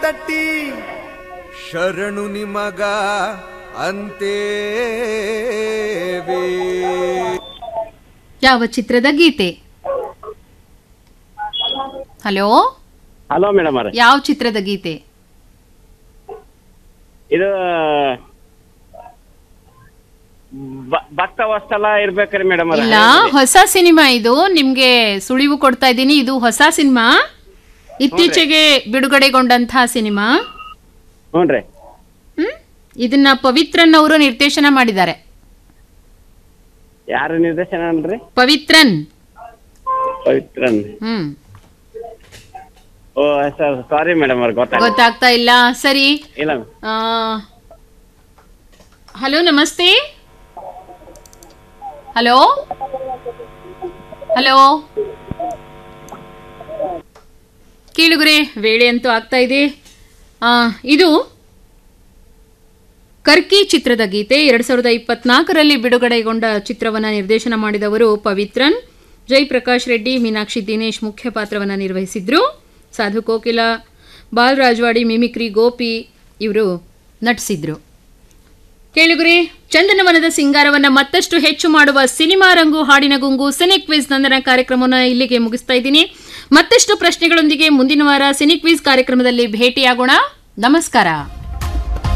ತಟ್ಟಿ ಶರಣು ನಿಮಗ ಅಂತೇವಿ ಯಾವ ಚಿತ್ರದ ಗೀತೆ ಹಲೋ ಹಲೋ ಮೇಡಮ್ ಅವ್ರೆ ಯಾವ ಚಿತ್ರದ ಗೀತೆ ಇದು ಬ- ಭಕ್ತ ವಸ್ತಲ ಇರ್ಬೇಕ್ರಿ ಮೇಡಮ್ ಅವ್ರೆ ಇಲ್ಲ ಹೊಸ ಸಿನಿಮಾ ಇದು ನಿಮ್ಗೆ ಸುಳಿವು ಕೊಡ್ತಾ ಇದ್ದೀನಿ ಇದು ಹೊಸ ಸಿನಿಮಾ ಇತ್ತೀಚೆಗೆ ಬಿಡುಗಡೆಗೊಂಡಂತಹ ಸಿನಿಮಾ ಹ್ಞೂ ರೀ ಹ್ಮ್ ಇದನ್ನ ಪವಿತ್ರನ್ ಅವರು ನಿರ್ದೇಶನ ಮಾಡಿದ್ದಾರೆ ಯಾರು ನಿರ್ದೇಶನ ಅನ್ರಿ ಪವಿತ್ರನ್ ಪವಿತ್ರನ್ ಹ್ಮ್ ಓ ಸರ್ ಸಾರಿ ಮೇಡಮ್ ಅವ್ರೆ ಗೊತ್ತಾಗ ಗೊತ್ತಾಗ್ತಾ ಇಲ್ಲ ಸರಿ ಇಲ್ಲ ಆ, ಹಲೋ ನಮಸ್ತೆ ಹಲೋ ಹಲೋ ಕೇಳುಗರೆ ವೇಳೆ ಅಂತೂ ಆಗ್ತಾ ಇದೆ ಆ, ಇದು ಕರ್ಕಿ ಚಿತ್ರದ ಗೀತೆ ಎರಡ್ ಸಾವಿರದ ಇಪ್ಪತ್ನಾಲ್ಕರಲ್ಲಿ ಬಿಡುಗಡೆಗೊಂಡ ಚಿತ್ರವನ್ನ ನಿರ್ದೇಶನ ಮಾಡಿದವರು ಪವಿತ್ರನ್ ಜಯಪ್ರಕಾಶ್ ರೆಡ್ಡಿ ಮೀನಾಕ್ಷಿ ದಿನೇಶ್ ಮುಖ್ಯ ಪಾತ್ರವನ್ನು ನಿರ್ವಹಿಸಿದ್ರು ಸಾಧು ಕೋಕಿಲ ಬಾಲ್ ರಾಜವಾಡಿ ಮಿಮಿಕ್ರಿ ಗೋಪಿ ಇವರು ನಟಿಸಿದ್ರು ಕೇಳುಗರೆ ಚಂದನವನದ ಸಿಂಗಾರವನ್ನ ಮತ್ತಷ್ಟು ಹೆಚ್ಚು ಮಾಡುವ ಸಿನಿಮಾ ರಂಗು ಹಾಡಿನ ಗುಂಗು ಸಿನಿಕ್ ಕ್ವಿಜ್ ನಂದನ ಕಾರ್ಯಕ್ರಮವನ್ನು ಇಲ್ಲಿಗೆ ಮುಗಿಸ್ತಾ ಇದ್ದೀನಿ ಮತ್ತಷ್ಟು ಪ್ರಶ್ನೆಗಳೊಂದಿಗೆ ಮುಂದಿನ ವಾರ ಸಿನಿಕ್ ಕ್ವಿಜ್ ಕಾರ್ಯಕ್ರಮದಲ್ಲಿ ಭೇಟಿಯಾಗೋಣ ನಮಸ್ಕಾರ